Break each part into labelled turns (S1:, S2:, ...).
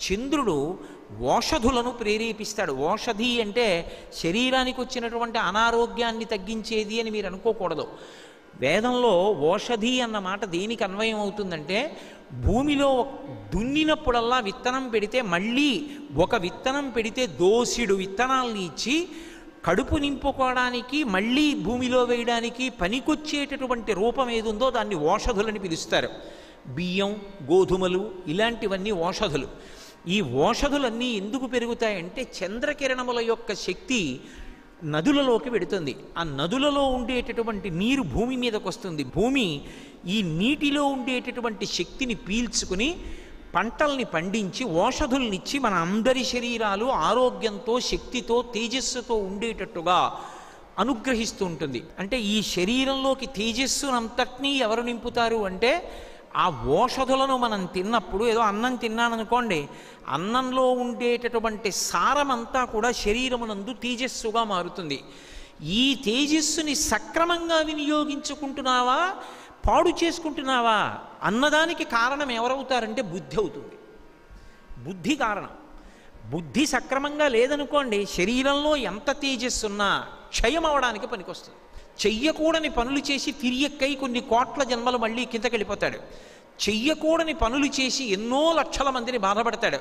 S1: చంద్రుడు ఓషధులను ప్రేరేపిస్తాడు ఓషధి అంటే శరీరానికి వచ్చినటువంటి అనారోగ్యాన్ని తగ్గించేది అని మీరు అనుకోకూడదు వేదంలో ఓషధి అన్న మాట దేనికి అన్వయం అవుతుందంటే భూమిలో దున్నినప్పుడల్లా విత్తనం పెడితే మళ్ళీ ఒక విత్తనం పెడితే దోసిడు విత్తనాల్ని ఇచ్చి కడుపు నింపుకోవడానికి మళ్ళీ భూమిలో వేయడానికి పనికొచ్చేటటువంటి రూపం ఏదుందో దాన్ని ఓషధులని పిలుస్తారు బియ్యం గోధుమలు ఇలాంటివన్నీ ఓషధులు ఈ ఓషధులన్నీ ఎందుకు పెరుగుతాయంటే చంద్రకిరణముల యొక్క శక్తి నదులలోకి వెడుతుంది ఆ నదులలో ఉండేటటువంటి నీరు భూమి మీదకి వస్తుంది భూమి ఈ నీటిలో ఉండేటటువంటి శక్తిని పీల్చుకుని పంటల్ని పండించి ఓషధుల్నిచ్చి మన అందరి శరీరాలు ఆరోగ్యంతో శక్తితో తేజస్సుతో ఉండేటట్టుగా అనుగ్రహిస్తూ ఉంటుంది అంటే ఈ శరీరంలోకి తేజస్సునంతటినీ ఎవరు నింపుతారు అంటే ఆ ఓషధులను మనం తిన్నప్పుడు ఏదో అన్నం తిన్నాననుకోండి అన్నంలో ఉండేటటువంటి సారమంతా కూడా శరీరమునందు తేజస్సుగా మారుతుంది ఈ తేజస్సుని సక్రమంగా వినియోగించుకుంటున్నావా పాడు చేసుకుంటున్నావా అన్నదానికి కారణం ఎవరవుతారంటే బుద్ధి అవుతుంది బుద్ధి కారణం బుద్ధి సక్రమంగా లేదనుకోండి శరీరంలో ఎంత తేజస్సున్నా క్షయం అవడానికి పనికొస్తుంది చెయ్యకూడని పనులు చేసి తిరియక్కై కొన్ని కోట్ల జన్మలు మళ్ళీ కిందకి వెళ్ళిపోతాడు చెయ్యకూడని పనులు చేసి ఎన్నో లక్షల మందిని బాధపడతాడు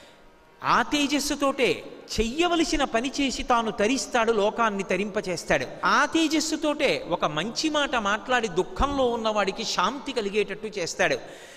S1: ఆ తేజస్సుతోటే చెయ్యవలసిన పని చేసి తాను తరిస్తాడు లోకాన్ని తరింపచేస్తాడు ఆ తేజస్సుతోటే ఒక మంచి మాట మాట్లాడి దుఃఖంలో ఉన్నవాడికి శాంతి కలిగేటట్టు చేస్తాడు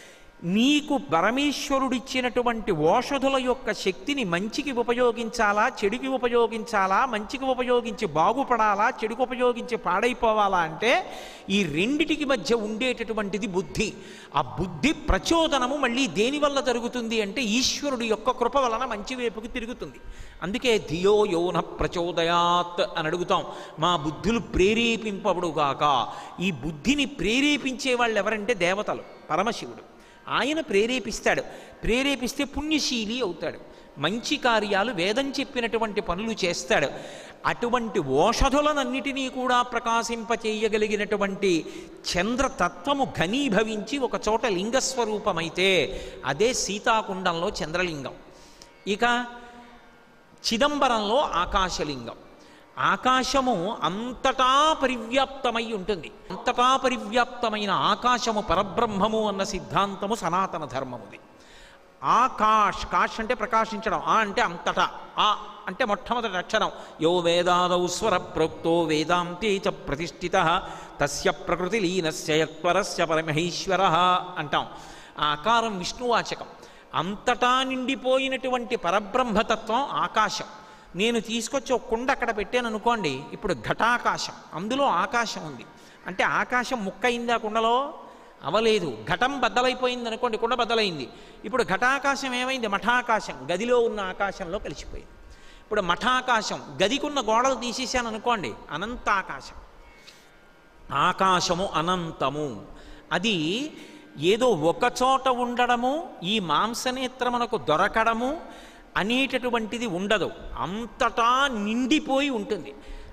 S1: నీకు పరమేశ్వరుడిచ్చినటువంటి ఓషధుల యొక్క శక్తిని మంచికి ఉపయోగించాలా చెడుకి ఉపయోగించాలా మంచికి ఉపయోగించి బాగుపడాలా చెడుకు ఉపయోగించి పాడైపోవాలా అంటే ఈ రెండిటికి మధ్య ఉండేటటువంటిది బుద్ధి ఆ బుద్ధి ప్రచోదనము మళ్ళీ దేనివల్ల జరుగుతుంది అంటే ఈశ్వరుడు యొక్క కృప వలన మంచి వైపుకి తిరుగుతుంది అందుకే ధియో యోన ప్రచోదయాత్ అని అడుగుతాం మా బుద్ధులు ప్రేరేపింపబడుగాక ఈ బుద్ధిని ప్రేరేపించే వాళ్ళు ఎవరంటే దేవతలు పరమశివుడు ఆయన ప్రేరేపిస్తాడు ప్రేరేపిస్తే పుణ్యశీలి అవుతాడు మంచి కార్యాలు వేదం చెప్పినటువంటి పనులు చేస్తాడు అటువంటి ఓషధులనన్నిటినీ కూడా ప్రకాశింపచేయగలిగినటువంటి చంద్రతత్వము ఘనీభవించి ఒక చోట లింగస్వరూపమైతే అదే సీతాకుండంలో చంద్రలింగం ఇక చిదంబరంలో ఆకాశలింగం ఆకాశము అంతటా పరివ్యాప్తమై ఉంటుంది అంతటా పరివ్యాప్తమైన ఆకాశము పరబ్రహ్మము అన్న సిద్ధాంతము సనాతన ధర్మముది ఆకాష్ కాష్ అంటే ప్రకాశించడం ఆ అంటే అంతటా ఆ అంటే మొట్టమొదటి అక్షరం యో వేదాదౌ స్వర ప్రోక్తో వేదాంతే చ ప్రతిష్ఠిత తస్య ప్రకృతి లీనస్య యత్వరస్య పరమహేశ్వర అంటాం ఆ ఆకారం విష్ణువాచకం అంతటా నిండిపోయినటువంటి పరబ్రహ్మతత్వం ఆకాశం నేను తీసుకొచ్చి ఒక కుండ అక్కడ పెట్టాను అనుకోండి ఇప్పుడు ఘటాకాశం అందులో ఆకాశం ఉంది అంటే ఆకాశం ముక్కయిందా కుండలో అవలేదు ఘటం బద్దలైపోయింది అనుకోండి కుండ బద్దలైంది ఇప్పుడు ఘటాకాశం ఏమైంది మఠాకాశం గదిలో ఉన్న ఆకాశంలో కలిసిపోయింది ఇప్పుడు మఠాకాశం గదికున్న గోడలు తీసేసాను అనుకోండి అనంతాకాశం ఆకాశము అనంతము అది ఏదో ఒక చోట ఉండడము ఈ మాంసనేత్రమునకు దొరకడము అనేటటువంటిది ఉండదు అంతటా నిండిపోయి ఉంటుంది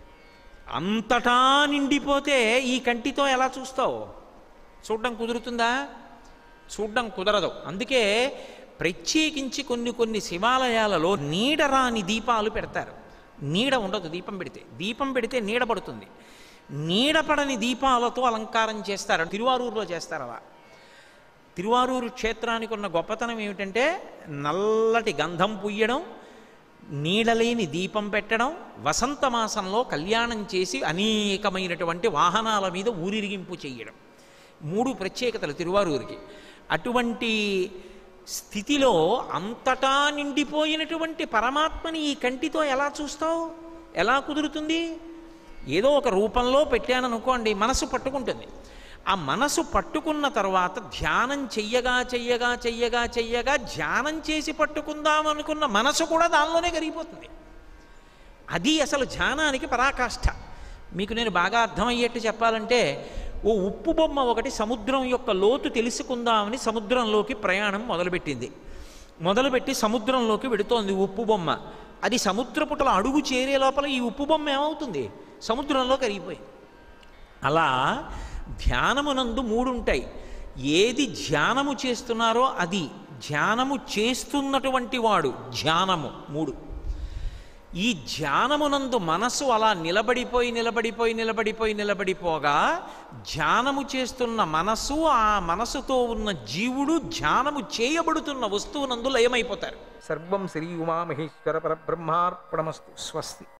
S1: అంతటా నిండిపోతే ఈ కంటితో ఎలా చూస్తావు చూడడం కుదురుతుందా చూడడం కుదరదు అందుకే ప్రత్యేకించి కొన్ని కొన్ని శివాలయాలలో నీడరాని దీపాలు పెడతారు నీడ ఉండదు దీపం పెడితే దీపం పెడితే నీడ పడుతుంది నీడ పడని దీపాలతో అలంకారం చేస్తారు తిరువారూరులో చేస్తారు అలా తిరువారూరు క్షేత్రానికి ఉన్న గొప్పతనం ఏమిటంటే నల్లటి గంధం పుయ్యడం నీడలేని దీపం పెట్టడం వసంత మాసంలో కళ్యాణం చేసి అనేకమైనటువంటి వాహనాల మీద ఊరిరిగింపు చేయడం మూడు ప్రత్యేకతలు తిరువారూరికి అటువంటి స్థితిలో అంతటా నిండిపోయినటువంటి పరమాత్మని ఈ కంటితో ఎలా చూస్తావు ఎలా కుదురుతుంది ఏదో ఒక రూపంలో పెట్టాననుకోండి మనసు పట్టుకుంటుంది ఆ మనసు పట్టుకున్న తర్వాత ధ్యానం చెయ్యగా చెయ్యగా చెయ్యగా చెయ్యగా ధ్యానం చేసి పట్టుకుందాం అనుకున్న మనసు కూడా దానిలోనే కరిగిపోతుంది అది అసలు ధ్యానానికి పరాకాష్ఠ మీకు నేను బాగా అర్థమయ్యేట్టు చెప్పాలంటే ఓ ఉప్పు బొమ్మ ఒకటి సముద్రం యొక్క లోతు తెలుసుకుందామని సముద్రంలోకి ప్రయాణం మొదలుపెట్టింది మొదలుపెట్టి సముద్రంలోకి వెడుతోంది ఉప్పు బొమ్మ అది సముద్రపుటల అడుగు చేరే లోపల ఈ ఉప్పు బొమ్మ ఏమవుతుంది సముద్రంలో కరిగిపోయింది అలా ధ్యానమునందు మూడు ఉంటాయి ఏది ధ్యానము చేస్తున్నారో అది ధ్యానము చేస్తున్నటువంటి వాడు ధ్యానము మూడు ఈ ధ్యానమునందు మనసు అలా నిలబడిపోయి నిలబడిపోయి నిలబడిపోయి నిలబడిపోగా ధ్యానము చేస్తున్న మనసు ఆ మనసుతో ఉన్న జీవుడు ధ్యానము చేయబడుతున్న వస్తువునందు లయమైపోతారు
S2: సర్వం శ్రీ ఉమామహేశ్వర పరబ్రహ్మార్పణమస్తు స్వస్తి